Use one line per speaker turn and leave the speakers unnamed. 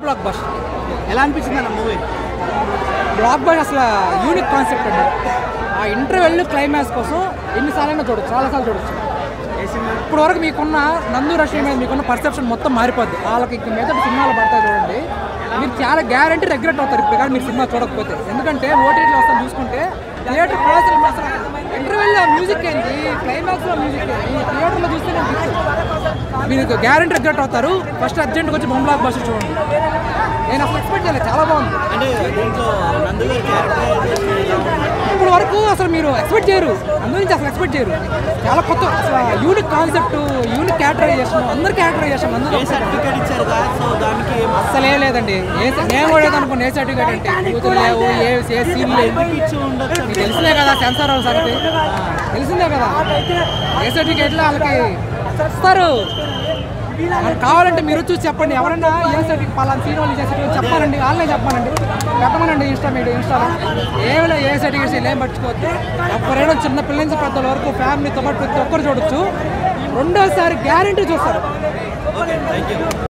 Black bus
ఎలా అనిపించింది అన్న మూవీ
బ్లాక్ బస్ అసలు యూనిక్ కాన్సెప్ట్ అండి ఆ ఇంటర్వెల్ క్లైమాక్స్ కోసం ఎన్నిసార్లైనా చూడొచ్చు చాలాసార్లు చూడొచ్చు
ఏ సినిమా
ఇప్పుడు వరకు మీకున్న నందు రష్మి మీద మీకున్న పర్సెప్షన్ మొత్తం మారిపోద్ది వాళ్ళకి ఇంక మీద సినిమాలు పడతాయి చూడండి మీరు చాలా గ్యారంటీ రెగ్రెట్ అవుతారు ఇప్పుడు కానీ మీరు సినిమా చూడకపోతే ఎందుకంటే ఓటీటీలో వస్తాను చూసుకుంటే థియేటర్ క్లాసులు అసలు ఇంటర్వెల్లో మ్యూజిక్ ఏంటి క్లైమాక్స్లో మ్యూజిక్ ఏంటి థియేటర్లో చూస్తే నేను పిచ్చి. మీరు గ్యారంటీ రెగ్రెట్ అవుతారు ఫస్ట్ అర్జెంట్గా వచ్చి బొమ్మలాక్ బస్ చూడండి నేను అసలు ఎక్స్పెక్ట్ చేయలేదు చాలా బాగుంది
అంటే దీంట్లో నందు గారి క్యారెక్టరైజేషన్ ఎలా ఉంది
ఇప్పుడు వరకు అసలు మీరు ఎక్స్పెక్ట్ చేయరు అందు నుంచి అసలు ఎక్స్పెక్ట్ చేయరు చాలా కొత్త అసలు యూనిక్ కాన్సెప్ట్ యూనిక్ క్యారెక్టరైజేషన్ అందరు క్యారెక్టరైజేషన్ అందరూ
ఏ సర్టిఫికేట్ ఇచ్చారు కదా సో దానికి ఏం
అసలే లేదండి ఏ నేను కూడా అనుకున్న ఏ సర్టిఫికేట్ అంటే కూతురు లేవు ఏ ఏ సీన్ లేదు
ఎందుకు ఇచ్చి ఉండొచ్చు
మీకు తెలిసిందే కదా సెన్సార్ వాళ్ళ సంగతి తెలిసిందే కదా ఏ సర్టిఫికేట్లో వాళ్ళకి ఇస్తారు మనకు కావాలంటే మీరు చూసి చెప్పండి ఎవరన్నా ఏ సర్టిఫికేట్ పలానా సీన్ వాళ్ళు చేసే చెప్పాలండి వాళ్ళే చెప్పాలండి పెట్టమనండి ఇన్స్టా మీడియా ఇన్స్టాలో ఏమైనా ఏ సర్టిఫికేట్స్ ఏం పట్టుకోవద్దు ఎవరైనా చిన్న పిల్లల నుంచి పెద్దల వరకు ఫ్యామిలీతో పాటు ప్రతి ఒక్కరు చూడొచ్చు రెండోసారి గ్యారంటీ చూస్తారు
ఓకే థ్యాంక్ యూ